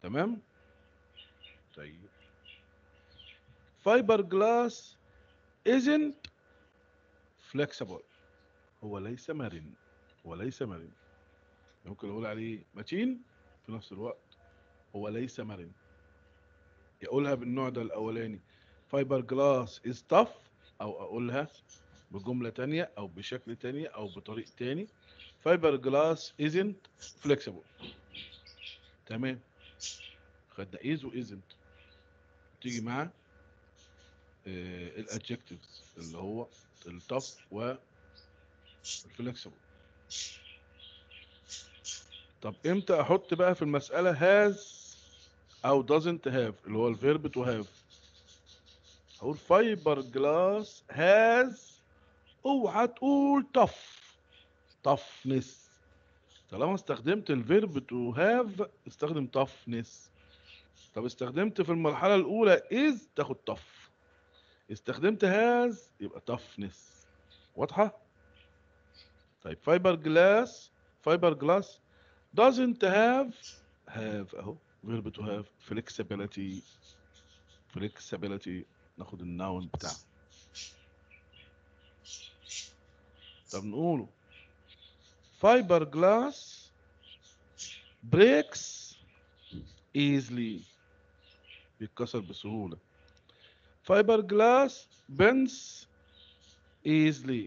تمام طيب فايبر جلاس isn't flexible هو ليس مرن هو ليس مرن ممكن اقول عليه متين في نفس الوقت هو ليس مرن يقولها بالنوع ده الاولاني فايبر جلاس از tough او اقولها بجملة تانية او بشكل تانية او بطريق تاني فايبر جلاس isn't flexible تمام خدنا is و isn't تيجي مع الادجكتيفز اللي هو التف و الفلكسبل طب امتى احط بقى في المسألة has او doesn't have اللي هو الفيرب to have هقول فايبر جلاس has اوعى تقول tough toughness طالما استخدمت الفيرب to have استخدم toughness طب استخدمت في المرحلة الأولى is تاخد tough استخدمت has يبقى toughness واضحة؟ طيب فايبر جلاس فايبر جلاس doesn't have have اهو verb to have flexibility flexibility ناخد الناون بتاعه طب نقوله فايبر جلاس breaks easily بيتكسر بسهولة فايبر جلاس bends easily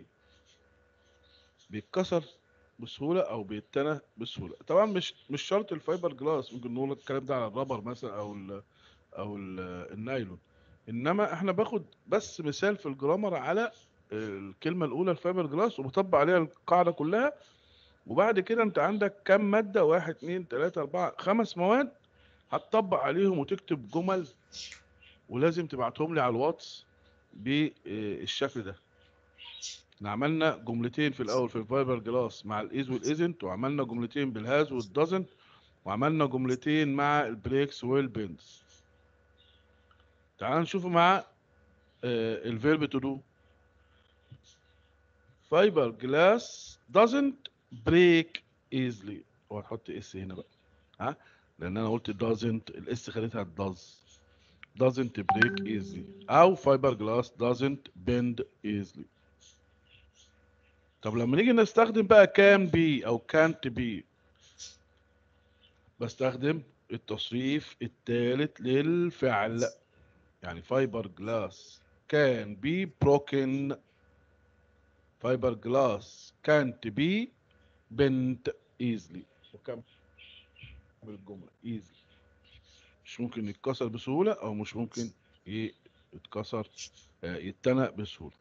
بيتكسر بسهولة أو بيتنى بسهولة طبعا مش مش شرط الفايبر جلاس ممكن نقول الكلام ده على الرابر مثلا أو ال أو ال النايلون إنما إحنا باخد بس مثال في الجرامر على الكلمة الأولى الفايبر جلاس وبطبق عليها القاعدة كلها وبعد كده أنت عندك كام مادة واحد اتنين تلاتة أربعة خمس مواد هتطبق عليهم وتكتب جمل ولازم تبعتهم لي على الواتس بالشكل ده احنا عملنا جملتين في الاول في الفايبر جلاس مع الايز والايزنت وعملنا جملتين بالهاز والدازنت وعملنا جملتين مع البريكس والبنز تعال نشوف مع الفيرب تو دو فايبر جلاس doesn't break easily هو هتحط اس هنا بقى ها لان انا قلت doesn't الاس خليتها does doesn't break easily او fiber glass doesn't bend easily طب لما نيجي نستخدم بقى can be او can't be بستخدم التصريف الثالث للفعل يعني fiber glass can be broken fiber glass can't be bent easily وكم بالجملة easily مش ممكن يتكسر بسهولة أو مش ممكن يتكسر يتنى بسهولة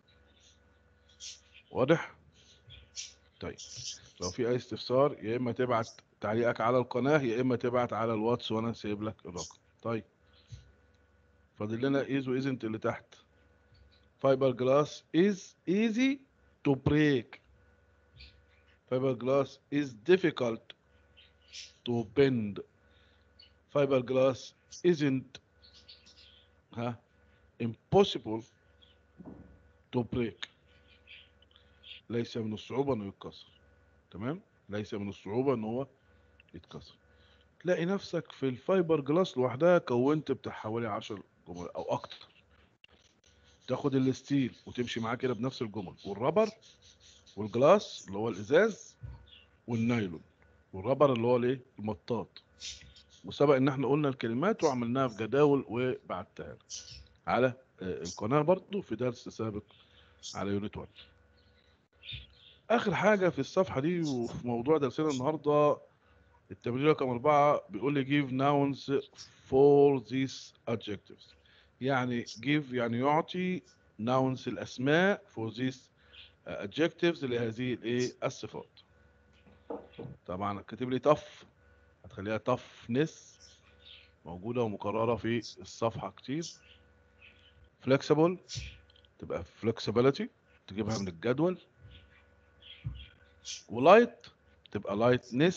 واضح؟ طيب لو في أي استفسار يا إما تبعت تعليقك على القناة يا إما تبعت على الواتس وأنا سايب لك الرقم طيب فاضل لنا إيز وإيزنت اللي تحت فايبر جلاس is easy to break fiber glass is difficult to bend fiberglass isn't ها impossible to break ليس من الصعوبة انه يتكسر تمام ليس من الصعوبة ان هو يتكسر تلاقي نفسك في الفايبر جلاس لوحدها كونت بتاع حوالي 10 جمل او اكتر تاخد الستيل وتمشي معاه كده بنفس الجمل والربر والجلاس اللي هو الازاز والنايلون والربر اللي هو الايه المطاط وسبق ان احنا قلنا الكلمات وعملناها في جداول وبعتها على القناه برضو في درس سابق على يونت 1 اخر حاجه في الصفحه دي وفي موضوع درسنا النهارده التمرين رقم أربعة بيقول لي give nouns for these adjectives يعني give يعني يعطي nouns الأسماء for these adjectives لهذه الايه الصفات طبعا كاتب لي tough هتخليها toughness موجودة ومكررة في الصفحة كتير flexible تبقى flexibility تجيبها من الجدول ولايت تبقى lightness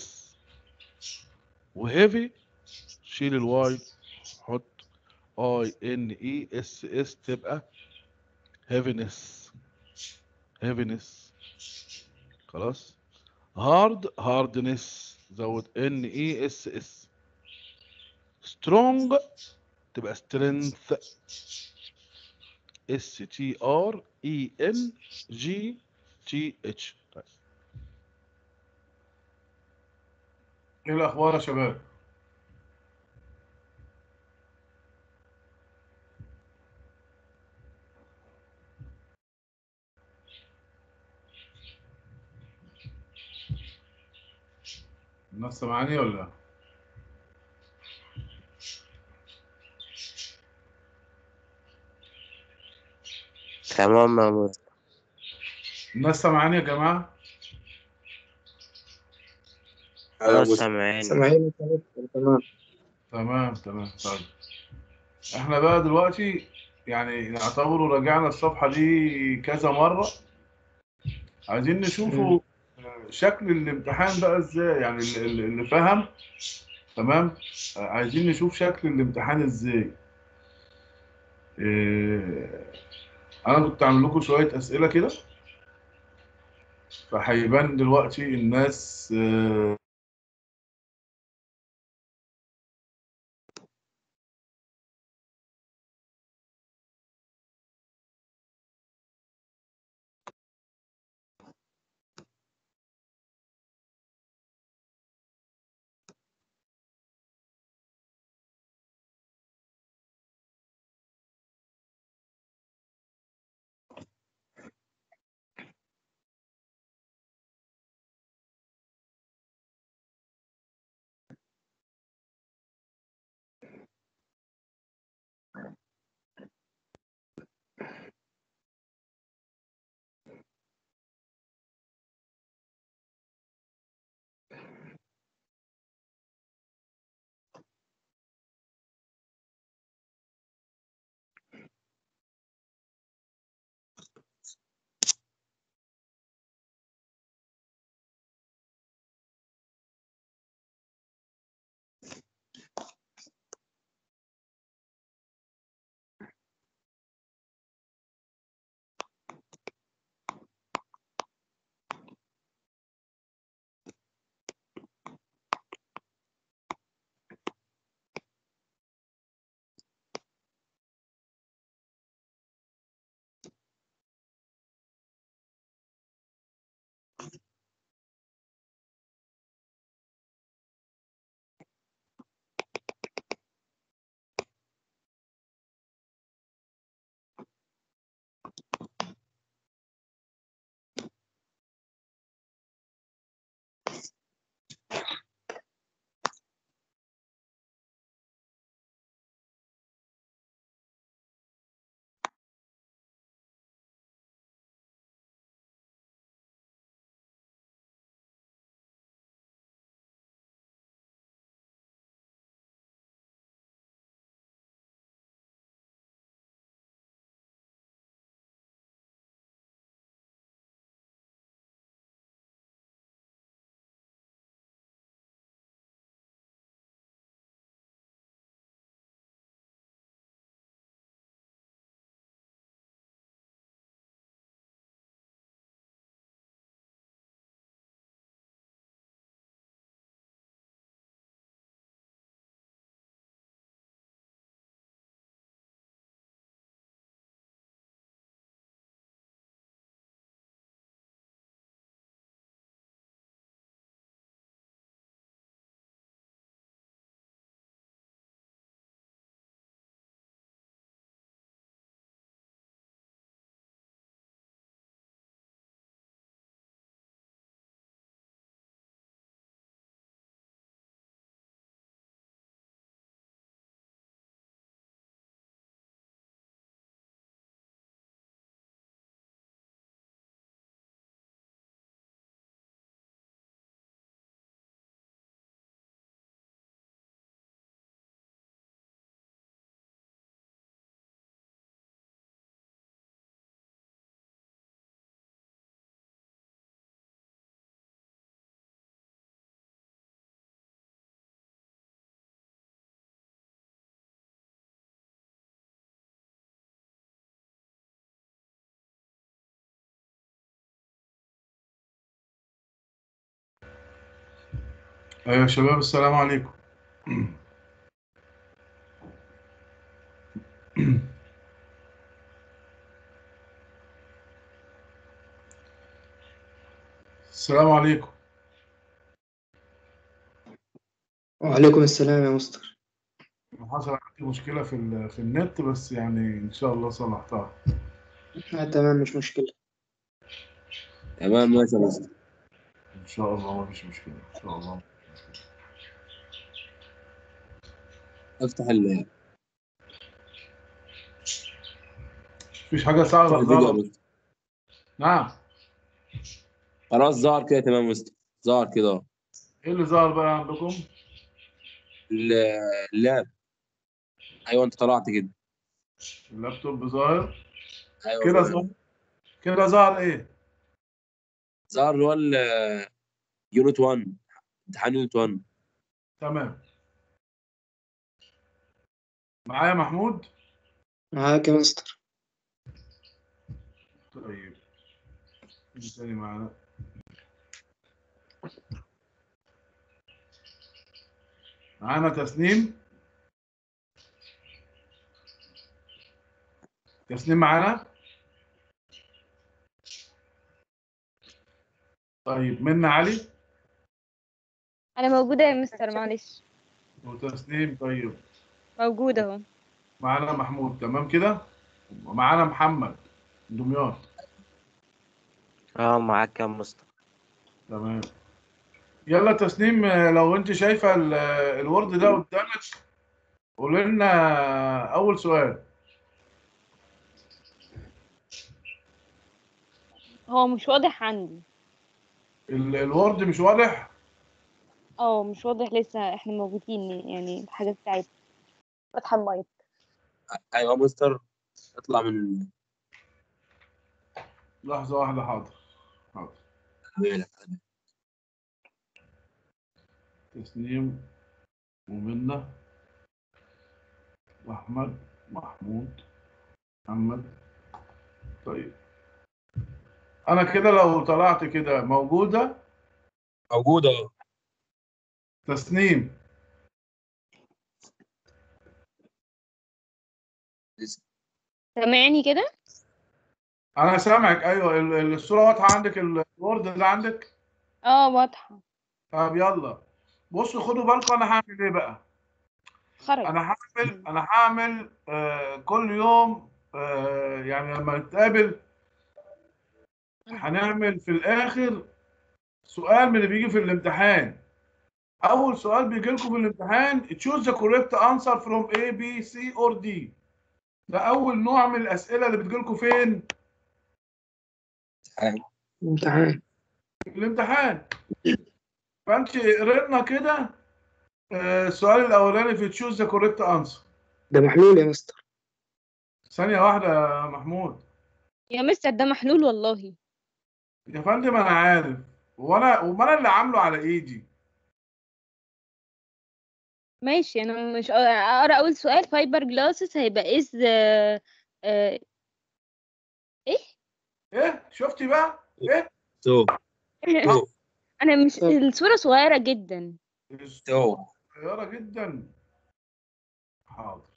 وهيفي شيل الواي حط اي ان اي اس اس تبقى heaviness heaviness خلاص هارد هاردنس زود ان اي اس اس سترونج تبقى سترينث اس تي ار اي ان جي تي اتش طيب ايه الاخبار يا شباب الناس سامعاني ولا لا؟ تمام مامور الناس سامعاني يا جماعه خلاص سامعين سامعين تمام تمام تمام طيب احنا بقى دلوقتي يعني نعتبره راجعنا الصفحة دي كذا مرة عايزين نشوفوا شكل الامتحان بقى ازاي يعني اللي, اللي- اللي فهم تمام عايزين نشوف شكل الامتحان ازاي إيه، انا كنت عامل لكم شوية اسئلة كده فهيبان دلوقتي الناس آه، ايوه يا شباب السلام عليكم السلام عليكم وعليكم السلام يا مستر حصل عندي مشكلة في ال- في النت بس يعني إن شاء الله صلحتها آه تمام مش مشكلة تمام ماشي يا مستر إن شاء الله ما فيش مشكلة إن شاء الله افتح ال مفيش حاجة افتح صعبة الفيديو يا ظهرت. مستر نعم خلاص ظهر كده تمام يا مستر ظهر كده أهو. إيه اللي ظهر بقى عندكم؟ ال- اللاب ايوه انت طلعت كده اللابتوب ظاهر ايوه كده تمام. ظهر كده ظهر إيه؟ ظهر اللي هو ال- يونت 1 امتحان يونت 1 تمام معايا محمود؟ معاك يا مستر طيب مين تاني معانا؟ معانا تسنيم تسنيم معانا طيب منا علي انا موجوده يا مستر معلش وتسنيم طيب موجوده اهو معانا محمود تمام كده ومعانا محمد دمياط اه معاك يا مستر تمام يلا تسنيم آه، لو انت شايفه ال- آه، الورد ده قدامك قول لنا اول سؤال هو مش واضح عندي ال- الورد مش واضح اه مش واضح لسه احنا موجودين يعني الحاجات بتاعتنا فاتحه المايك ايوه يا مستر اطلع من لحظه واحده حاضر حاضر ال- تسنيم ومنة واحمد محمود محمد طيب انا كده لو طلعت كده موجوده موجوده اهو تسنيم سامعني كده انا سامعك ايوه ال- ال- الصوره واضحه عندك ال- الورد ده عندك اه واضحه طب يلا بصوا خدوا بالكم انا هعمل ايه بقى خرج انا هعمل انا هعمل آه كل يوم آه يعني لما نتقابل هنعمل في الاخر سؤال من اللي بيجي في الامتحان اول سؤال بيجي لكم في الامتحان choose the correct answer from A B C or D ده اول نوع من الاسئله اللي بتجي لكم فين امتحان في الامتحان فانت قرينا كده آه، السؤال الاولاني في choose the correct answer ده محلول يا مستر ثانيه واحده يا محمود يا مستر ده محلول والله يا فندم انا عارف وانا وما انا اللي عامله على ايدي ماشي انا مش اقرا اول سؤال فايبر جلاسز هيبقى از ايه ايه شفتي بقى ايه تو تو انا مش الصوره صغيره جدا تو صغيره جدا حاضر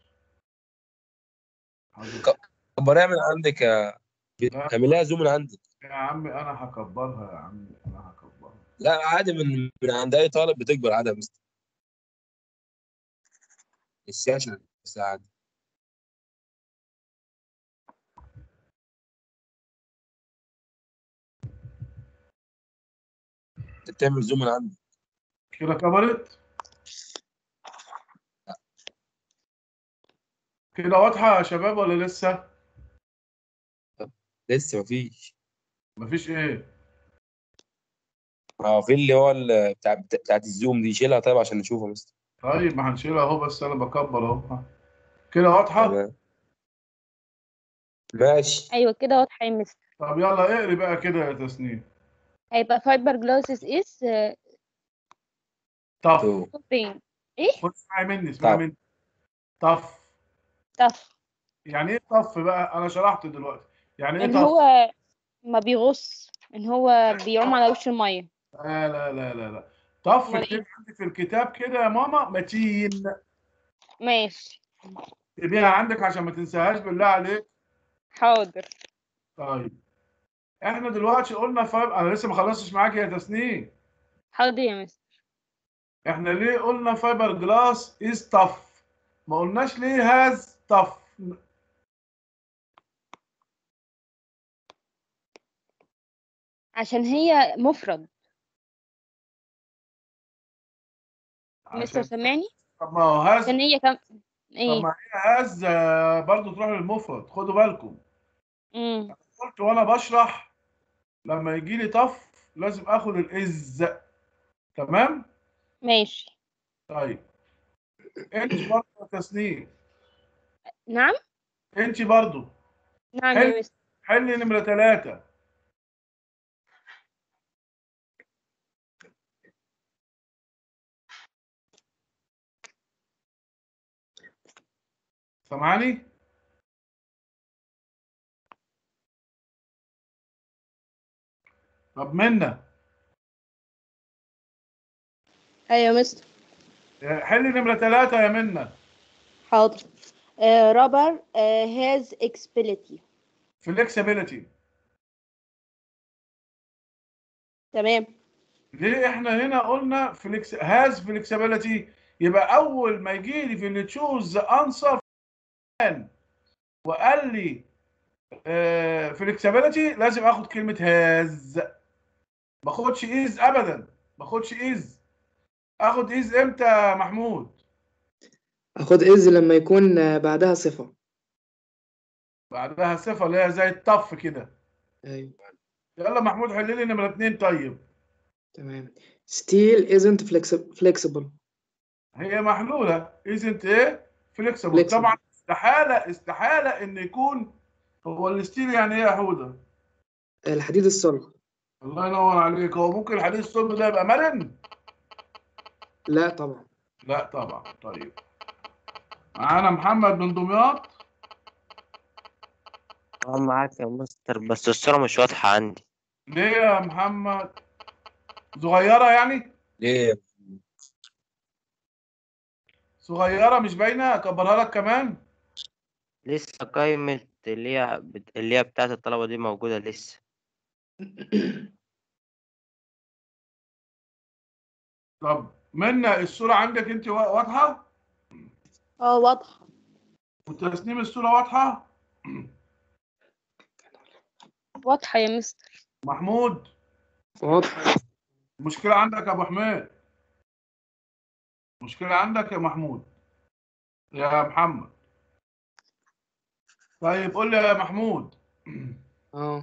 حاضر كبريها من عندك يا اعملها زوم من عندك يا عمي انا هكبرها يا عمي انا هكبرها لا عادي من من عند اي طالب بتكبر عادي يا مستر الشاشه بس عادي انت بتعمل زوم من عندك كده كبرت كده واضحه يا شباب ولا لسه لسه مفيش مفيش ايه اه في اللي هو ال- بتاع بتاعت الزوم دي شيلها طيب عشان نشوفها يا مستر طيب ما هنشيلها اهو بس انا بكبر اهو ها. كده واضحه تمام ماشي ايوه كده واضحه يا مستر طب يلا اقري بقى كده يا تسنيم هيبقى فايبر جلاسز از طف تو بين ايه خد اسمعي مني اسمعي طف. مني طف طف يعني ايه طف بقى انا شرحت دلوقتي يعني ايه ان طف هو ما بيغص ان هو بيعوم على وش الميه لا لا لا لا لا طف أمال اكتب عندي في الكتاب كده يا ماما متين ماشي اكتبيها عندك عشان ما تنساهاش بالله عليك حاضر طيب احنا دلوقتي قلنا فايب انا لسه ما خلصتش معاك يا تسنيم حاضر يا مستر احنا ليه قلنا فايبر جلاس از tough ما قلناش ليه هاز tough عشان هي مفرد مستر عشان سامعني طب ما هو هاز عشان هي كم طب ايه ما هي هاز آه، برضو تروح للمفرد خدوا بالكم امم قلت وانا بشرح لما يجي لي طف لازم اخد الاز تمام ماشي طيب انت برضو يا تسنيم نعم انت برضو نعم حلو. يا مستر حل نمرة ثلاثة سامعني؟ طب منا ايوه يا مستر حل نمرة ثلاثة يا منا حاضر رابر هاز اكسبيليتي فليكسبيليتي تمام ليه احنا هنا قلنا فليكس هاز فليكسبيليتي يبقى اول ما يجي لي في اللي تشوز انسر وقال لي فليكسبيليتي لازم اخد كلمه هاز ما اخدش از ابدا ما اخدش از اخد از امتى يا محمود اخد از لما يكون آه، بعدها صفة بعدها صفه اللي هي زي الطف كده ايوه يلا محمود حل لي نمره اتنين طيب تمام steel isn't flexi- flexible هي محلوله ازنت ايه فليكسبل Flexible. طبعا استحاله استحاله ان يكون هو الستيل يعني ايه يا حوده الحديد الصلب الله ينور عليك هو ممكن الحديد الصلب ده يبقى مرن لا طبعا لا طبعا طيب معانا محمد من دمياط اه معاك يا مستر بس الصورة مش واضحة عندي ليه يا محمد صغيره يعني ليه صغيره مش باينه اكبرها لك كمان لسه قايمة اللي هي بت- اللي هي بتاعت الطلبة دي موجودة لسه طب منا الصوره عندك انت وا- واضحه اه واضحة وتسنيم الصوره واضحه واضحة يا مستر محمود واضح مشكله عندك يا ابو حميد مشكله عندك يا محمود يا محمد طيب قول لي يا محمود اه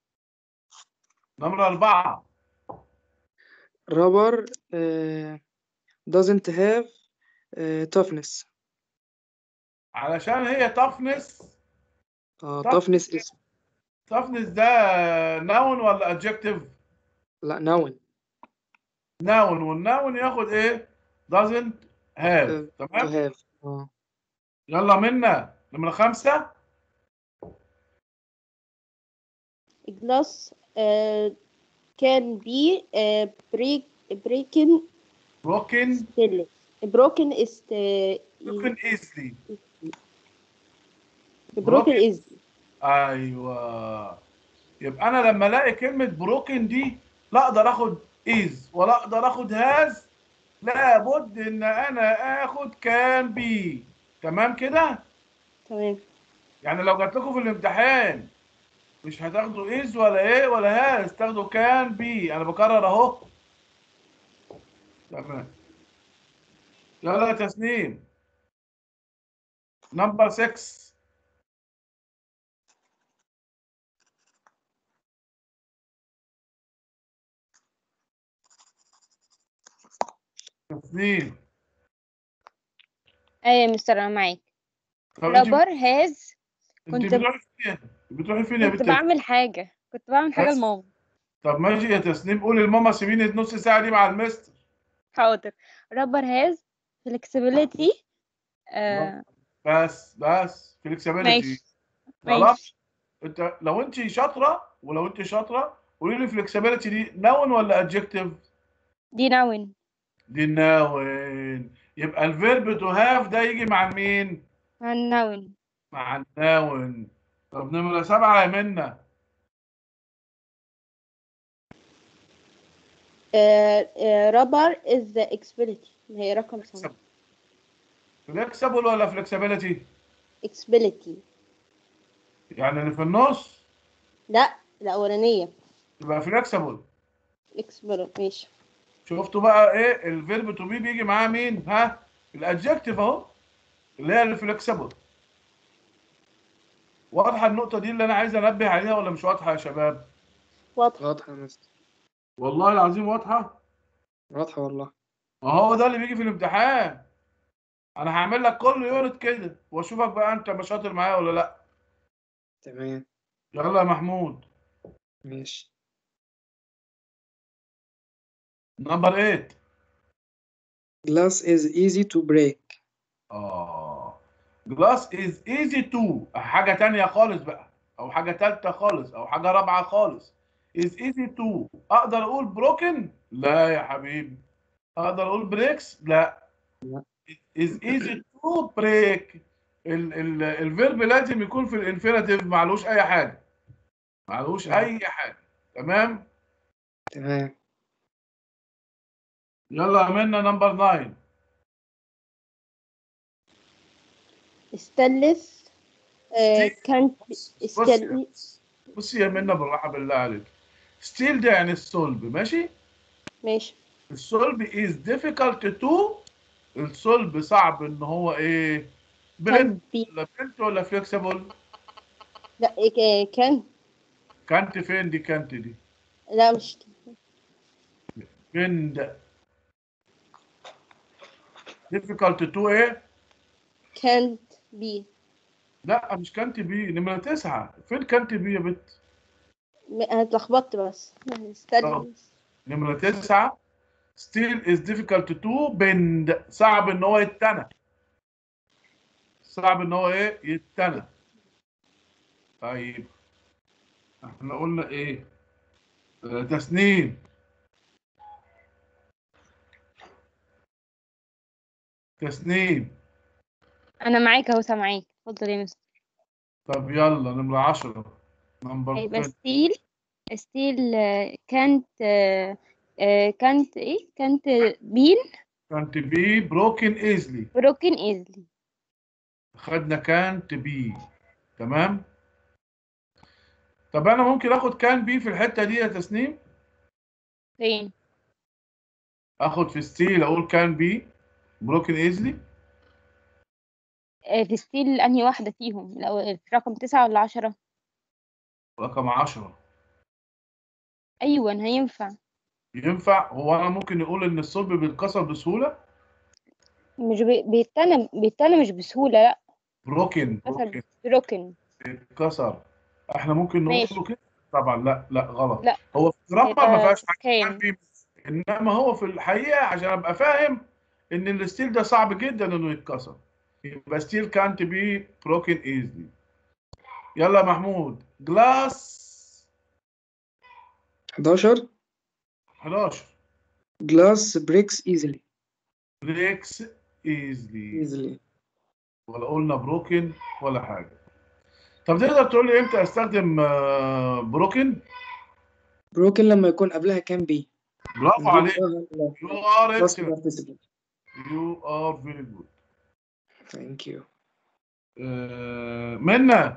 نمرة أربعة rubber uh, doesn't have uh, toughness علشان هي toughness اه Tough- toughness اسم toughness ده noun ولا adjective لا noun noun والnoun ياخد إيه doesn't have to تمام have اه يلا منا نمرة خمسة glass uh, can be uh, break breaking broken still broken is uh, broken easily broken is أيوه يبقى أنا لما ألاقي كلمة broken دي لا أقدر آخد is ولا أقدر آخد has لابد إن أنا آخد can be تمام كده؟ تمام يعني لو جات لكم في الامتحان مش هتاخدوا از ولا ايه ولا هاز تاخدوا كان بي انا بكرر اهو تمام يلا يا تسنيم نمبر 6 تسنيم ايوه يا مستر انا معاك طب انت رابر هاز انت كنت- بتروحي فين بتروحي فين يا كنت بنت بعمل حاجة كنت بعمل حاجة بس. لماما طب ماشي يا تسنيم قولي لماما سيبيني النص ساعه دي مع المستر حاضر رابر هاز flexibility آه بس بس فليكسبيليتي ماشي خلاص ماشي انت لو انت شاطره ولو انت شاطره قولي لي فليكسبيليتي دي نون ولا ادجكتيف دي نون دي نون يبقى الفيرب تو هاف ده يجي مع مين مع النون مع الناون طب نمرة سبعة يا منى رابر is the explicit هي رقم سبعة فليكسبل ولا فلكسبيليتي؟ explicit يعني اللي في النص لا الأولانية يبقى فليكسبل explicit ماشي شفتوا بقى ايه الفيرب تو بي بيجي معاه مين؟ ها؟ الادجكتيف اهو اللي هي الفلكسبل واضحة النقطة دي اللي أنا عايز أنبه عليها ولا مش واضحة يا شباب؟ واضحة واضحة يا مستر والله العظيم واضحة واضحة والله ما هو ده اللي بيجي في الامتحان أنا هعمل لك كل يونت كده وأشوفك بقى أنت مش شاطر معايا ولا لأ تمام يلا يا محمود ماشي نمبر 8 glass is easy to break آه جلاس از ايزي تو حاجة تانية خالص بقى أو حاجة تالتة خالص أو حاجة رابعة خالص از ايزي تو أقدر أقول بروكن؟ لا يا حبيبي أقدر أقول بريكس؟ لا لا. از ايزي تو بريك الفيرب لازم يكون في الانفينيتيف معلوش أي حاجة معلوش نعم. أي حاجة تمام؟ تمام يلا يا منى نمبر 9 stainless uh, can't بص stainless بصي يا منى بالراحة بالله عليك ستيل ده يعني الصلب ماشي؟ ماشي الصلب is difficult to الصلب صعب ان هو ايه can برنت be ولا برنت ولا فليكسيبل لا إيه، can كانت فين دي كانت دي لا مش بند difficult to ايه can't be لا مش كانت بي نمرة تسعة فين كانت بي يا بت م- انا اتلخبطت بس stainless نمرة تسعة still is difficult to bend صعب ان هو يتنى صعب ان هو ايه يتنى طيب احنا قلنا ايه آه، تسنيم تسنيم انا معاك اهو سامعاك اتفضل يا مستر طب يلا نمرة عشرة نمبر هيبقى 10 ستيل ستيل كانت كانت ايه كانت بين كانت بي بروكن ايزلي بروكن ايزلي خدنا كانت بي تمام طب انا ممكن اخد كان بي في الحتة دي يا تسنيم فين اخد في ستيل اقول كان بي بروكن ايزلي آه، في ستيل انهي واحدة فيهم لو رقم تسعة ولا عشرة رقم 10 ايوه هينفع ينفع هو انا ممكن نقول ان الصلب بيتكسر بسهولة مش بي- بيتنى بيتنى مش بسهولة لا بروكن كسر بروكن بروكن بيتكسر احنا ممكن ماشي. نقوله كده طبعا لا لا غلط لا. هو في الجرامر ما يبقى فيهاش حاجة كان. كان بي انما هو في الحقيقة عشان ابقى فاهم ان الستيل ده صعب جدا انه يتكسر يبقى ستيل كانت بي بروكن ايزلي يلا يا محمود جلاس 11 11 glass breaks easily بريكس ايزلي easily ولا قلنا بروكن ولا حاجه طب تقدر تقول لي امتى استخدم آه، بروكن broken لما يكون قبلها can be برافو عليك نضيف يو ار past اكسلنت participle يو ار فيري جود thank you منا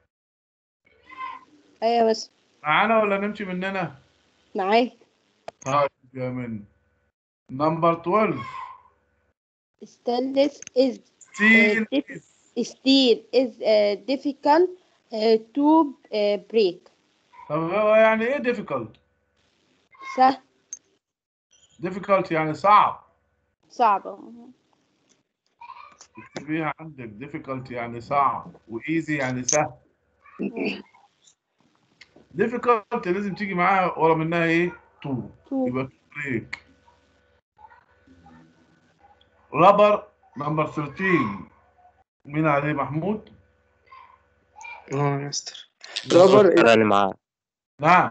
ايوه بس معانا ولا نمشي مننا معاك طيب يا من نمبر 12 stainless is ستيل uh, dif- steel is uh, difficult uh, to uh, break طب هو يعني ايه difficult سهل difficult يعني صعب صعبة اكتبيها عندك difficult يعني صعب وايزي يعني سهل difficult لازم تيجي معاها ورا منها ايه to تو يبقى بريك رابر نمبر 13 مين عليه محمود؟ اه يا مستر rubber is انا اللي معاك نعم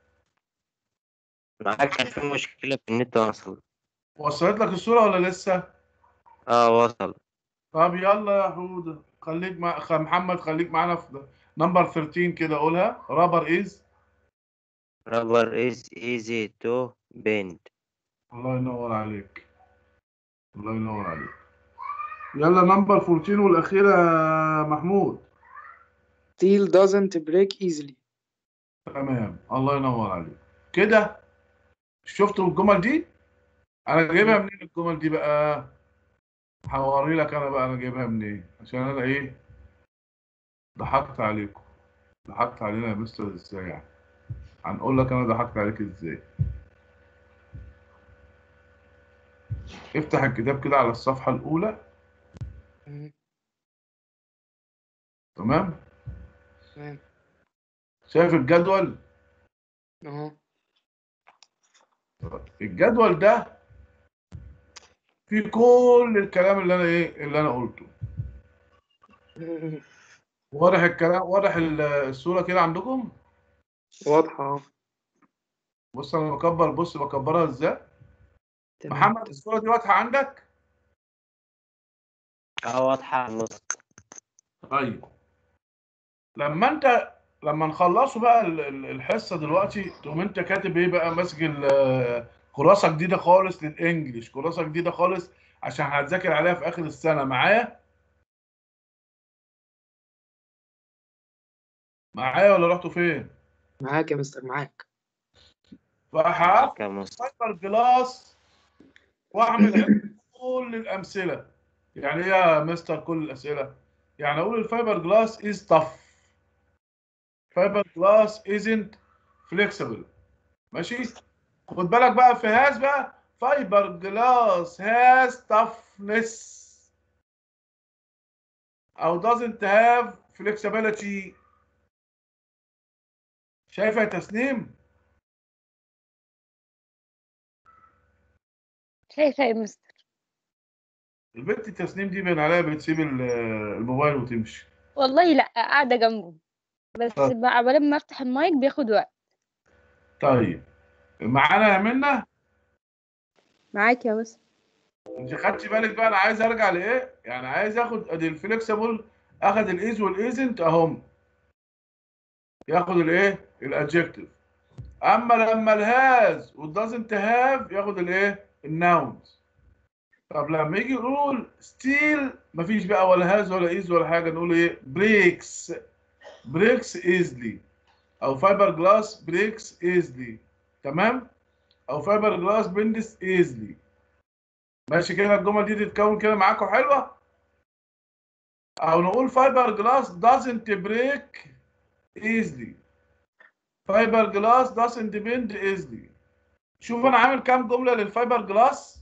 معاك كان في مشكلة في النت وصل وصلت لك الصورة ولا لسه؟ اه وصل طب يلا يا حودة خليك مع خ- محمد خليك معانا في نمبر 13 كده قولها رابر از rubber is easy to bend الله ينور عليك الله ينور عليك يلا نمبر 14 والاخيره يا محمود steel doesn't break easily تمام الله ينور عليك كده شفتوا الجمل دي انا جايبها منين الجمل دي بقى هوري لك انا بقى انا جايبها منين عشان انا ايه ضحكت عليكم ضحكت علينا يا مستر ازاي يعني هنقول لك انا ضحكت عليك ازاي افتح الكتاب كده على الصفحة الأولى مم. تمام تمام شايف الجدول اهو الجدول ده فيه كل الكلام اللي انا ايه اللي انا قلته واضح الكلام واضح ال- الصورة كده عندكم واضحة اهو بص انا بكبر بص بكبرها ازاي تمام محمد الصورة دي واضحة عندك اه واضحة يا مستر طيب لما انت لما نخلصوا بقى ال- ال- الحصة دلوقتي تقوم انت كاتب ايه بقى ماسك ال- كراسة جديدة خالص للانجليش كراسة جديدة خالص عشان هتذاكر عليها في اخر السنة معايا معايا ولا رحتوا فين؟ معاك يا مستر معاك فهقف يا مستر فايبر جلاس واعمل كل الامثله يعني ايه يا مستر كل الاسئله يعني اقول الفايبر جلاس از tough فايبر جلاس isn't flexible ماشي خد بالك بقى في هاز بقى فايبر جلاس has toughness او doesn't have flexibility شايفه يا تسنيم شايفة يا مستر البنت التسنيم دي بين عليها بتسيب ال- الموبايل وتمشي والله لأ قاعدة جنبه بس طب. بقى عبال ما افتح المايك بياخد وقت طيب معانا يا منى معاك يا مستر انت خدتي بالك بقى انا عايز ارجع لايه يعني عايز اخد ادي الفليكسبل اخد الايز والايزنت اهم ياخد الايه الادجكتيف اما لما الهاز والدازنت هاف ياخد الايه الناونز طب لما يجي يقول ستيل مفيش بقى ولا هاز ولا ايز ولا حاجه نقول ايه بريكس بريكس ايزلي او فايبر جلاس بريكس ايزلي تمام او فايبر جلاس بندس ايزلي ماشي كده الجمل دي تتكون كده معاكم حلوه او نقول فايبر جلاس doesn't break easily فايبر جلاس doesn't bend easily شوف انا عامل كام جمله للفايبر جلاس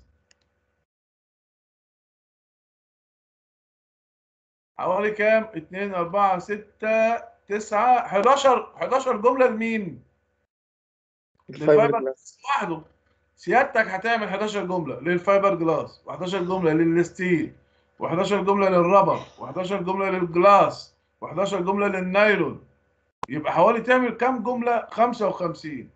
حوالي كام 2 4 6 9 11 11 جمله لمين الفايبر للفايبر جلاس لوحده سيادتك هتعمل 11 جمله للفايبر جلاس و11 جمله للستيل و11 جمله للربر و11 جمله للجلاس و11 جمله للنايلون يبقى حوالي تعمل كام جمله 55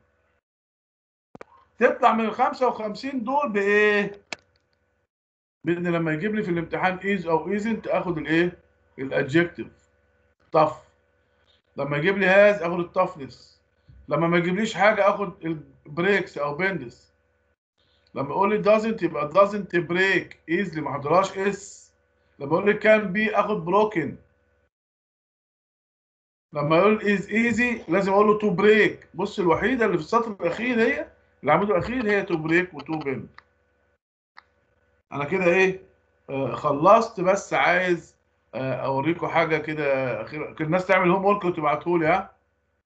تطلع من ال 55 دول بايه بان لما يجيب لي في الامتحان ايز او ايزنت اخد الايه الادجكتيف طف لما يجيب لي هاز اخد التفنس لما ما يجيبليش حاجه اخد البريكس او بندس لما يقول لي doesn't يبقى doesn't break easily ما احطلهاش اس لما يقول لي can be اخد broken لما يقول is easy لازم اقول له to break بص الوحيده اللي في السطر الاخير هي العمود الاخير هي to break و to bend انا كده ايه آه خلصت بس عايز آه اوريكم حاجه كده اخيره كل الناس تعمل هوم ورك وتبعته لي ها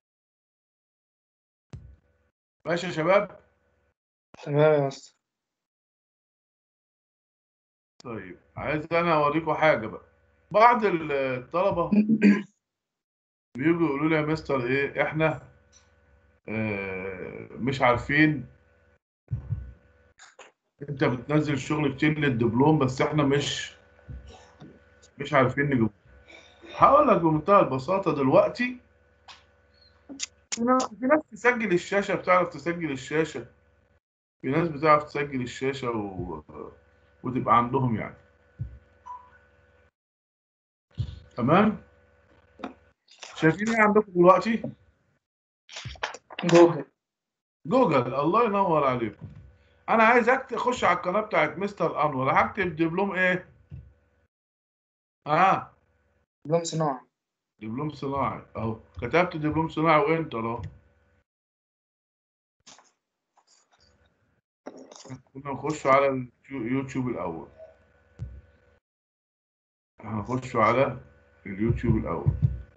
ماشي يا شباب تمام يا مستر طيب عايز انا اوريكم حاجه بقى بعض الطلبه بيجوا يقولوا لي يا مستر ايه احنا آه مش عارفين انت بتنزل شغل كتير للدبلوم بس احنا مش مش عارفين نجيب هقول لك بمنتهى البساطه دلوقتي في ناس في ناس تسجل الشاشه بتعرف تسجل الشاشه في ناس بتعرف تسجل الشاشه و... وتبقى عندهم يعني تمام شايفين ايه عندكم دلوقتي جوجل جوجل الله ينور عليكم انا عايزك تخش على القناه بتاعت مستر انور هكتب دبلوم ايه اه دبلوم صناعي دبلوم صناعي اهو كتبت دبلوم صناعي وانتر اهو كنا نخش على اليوتيوب الاول هنخش على اليوتيوب الاول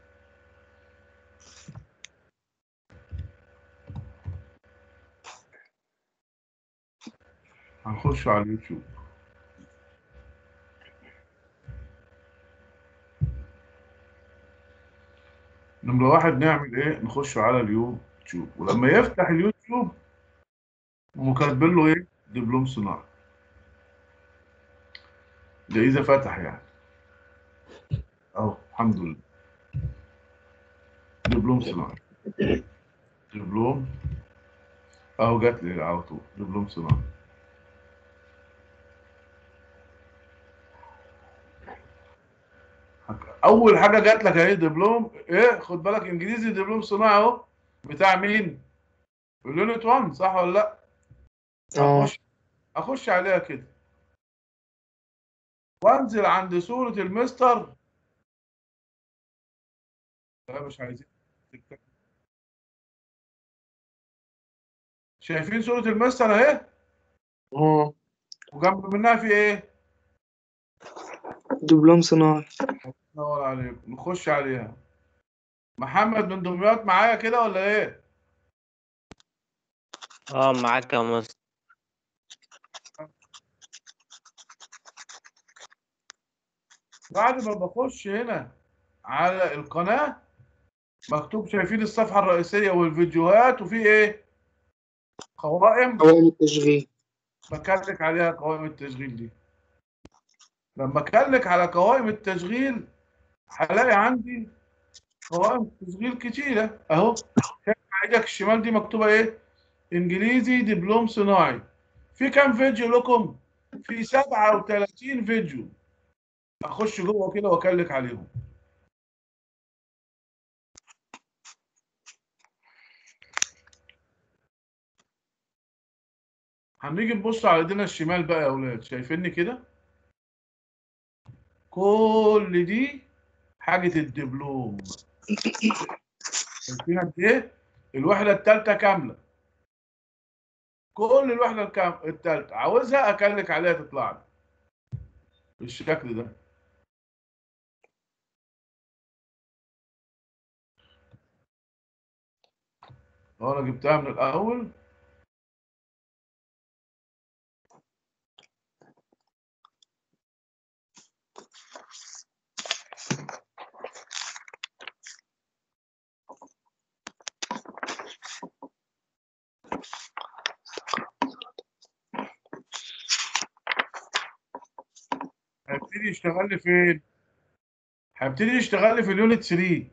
هنخش على اليوتيوب نمرة واحد نعمل ايه نخش على اليوتيوب ولما يفتح اليوتيوب وكاتبين له ايه دبلوم صناعي ده اذا فتح يعني اهو الحمد لله دبلوم صناعي دبلوم اهو جات لي على طول دبلوم صناعي اول حاجه جات لك اهي دبلوم ايه خد بالك انجليزي دبلوم صناعي اهو بتاع مين اليونت 1 صح ولا لا اه اخش اخش عليها كده وانزل عند صورة المستر لا مش عايزين شايفين صورة المستر اهي اه وجنب منها في ايه دبلوم صناعي نور عليكم نخش عليها محمد من دمياط معايا كده ولا ايه اه معاك يا مستر بعد ما بخش هنا على القناة مكتوب شايفين الصفحة الرئيسية والفيديوهات وفي ايه قوائم قوائم التشغيل بكلك عليها قوائم التشغيل دي لما اكلك على قوائم التشغيل هلاقي عندي قوائم تشغيل كتيرة اهو شايف على ايدك الشمال دي مكتوبة ايه انجليزي دبلوم صناعي في كام فيديو لكم في 37 فيديو اخش جوه كده واكلك عليهم هنيجي نبص على ايدينا الشمال بقى يا اولاد شايفيني كده كل دي حاجة الدبلوم شايفين قد ايه الوحدة التالتة كاملة كل الوحدة الكام... التالتة عاوزها اكلك عليها تطلع لي بالشكل ده لو انا جبتها من الاول هيبتدي يشتغل لي فين؟ هيبتدي يشتغل لي في اليونت 3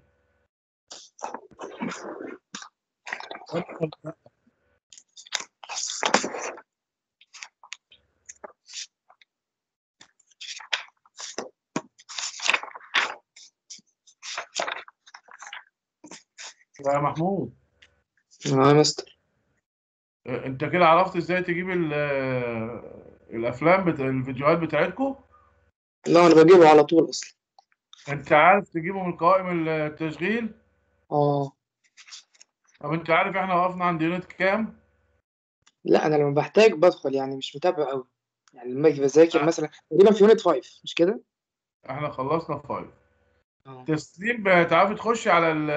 يا محمود اه يا مستر آه، انت كده عرفت ازاي تجيب ال- آه، الافلام بتا... الفيديوهات بتاعتكم لا انا بجيبه على طول اصلا انت عارف تجيبه من قوائم التشغيل اه طب انت عارف احنا وقفنا عند يونت كام لا انا لما بحتاج بدخل يعني مش متابع قوي يعني لما اجي بذاكر مثلا تقريبا في يونت 5 مش كده؟ احنا خلصنا فايف اه تسليم بتعرفي تخشي على ال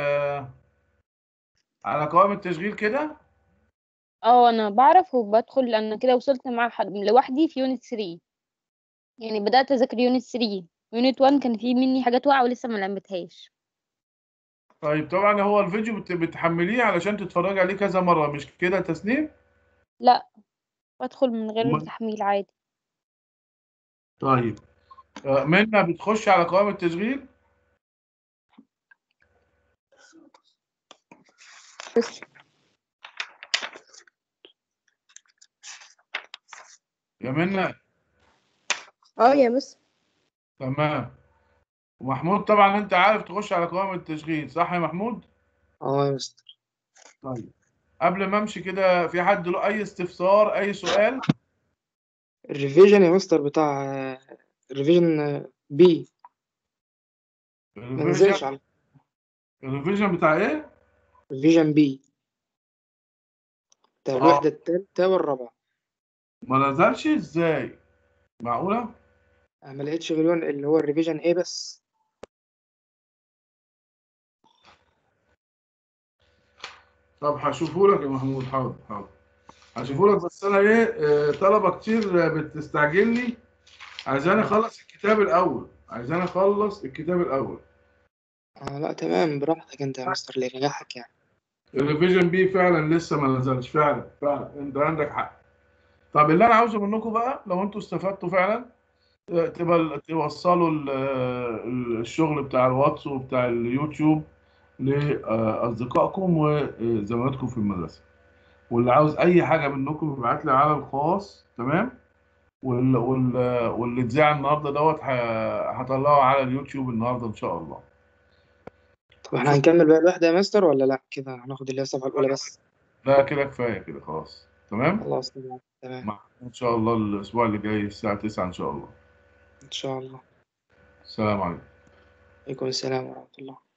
على قوائم التشغيل كده اه انا بعرف وبدخل انا كده وصلت مع حد لوحدي في يونت 3 يعني بدأت اذاكر يونت 3 يونت 1 كان فيه مني حاجات واقعة ولسه ما لمتهاش طيب طبعا هو الفيديو بت... بتحمليه علشان تتفرجي عليه كذا مرة مش كده تسليم لا بدخل من غير أمال؟ تحميل عادي طيب آه، منى بتخش على قوائم التشغيل يا منى اه يا مس تمام ومحمود طبعا انت عارف تخش على قوائم التشغيل صح يا محمود اه يا مستر طيب قبل ما امشي كده في حد له اي استفسار اي سؤال الريفيجن يا مستر بتاع الريفيجن بي ما نزلش الريفيجن على الريفيجن بتاع ايه الريفيجن بي بتاع اه الوحدة التالتة والرابعة ما نزلش ازاي معقولة أنا ما لقيتش غير يون- اللي هو الريفيجن ايه بس طب هشوفه لك يا محمود حاضر حاضر هشوفه لك بس انا ايه آه، طلبة كتير بتستعجلني عايزاني اخلص الكتاب الاول عايزاني اخلص الكتاب الاول اه لا تمام براحتك انت يا مستر اللي يريحك يعني الريفيجن بي فعلا لسه ما نزلش فعلا فعلا انت عندك حق طب اللي انا عاوزه منكم بقى لو انتوا استفدتوا فعلا آه، تبقى توصلوا ال- ال- الشغل بتاع الواتس وبتاع اليوتيوب لاصدقائكم وزملاتكم في المدرسه واللي عاوز اي حاجه منكم يبعت لي على الخاص تمام وال وال واللي اتذاع النهارده دوت ه- هطلعه على اليوتيوب النهارده ان شاء الله طب احنا هنكمل بقى الوحدة يا مستر ولا لا كده هناخد اللي هي الصفحة الأولى بس لا كده كفايه كده خلاص تمام خلاص تمام تمام مع- ان شاء الله الاسبوع اللي جاي الساعه 9 ان شاء الله إن شاء الله السلام عليكم عليكم السلام ورحمة الله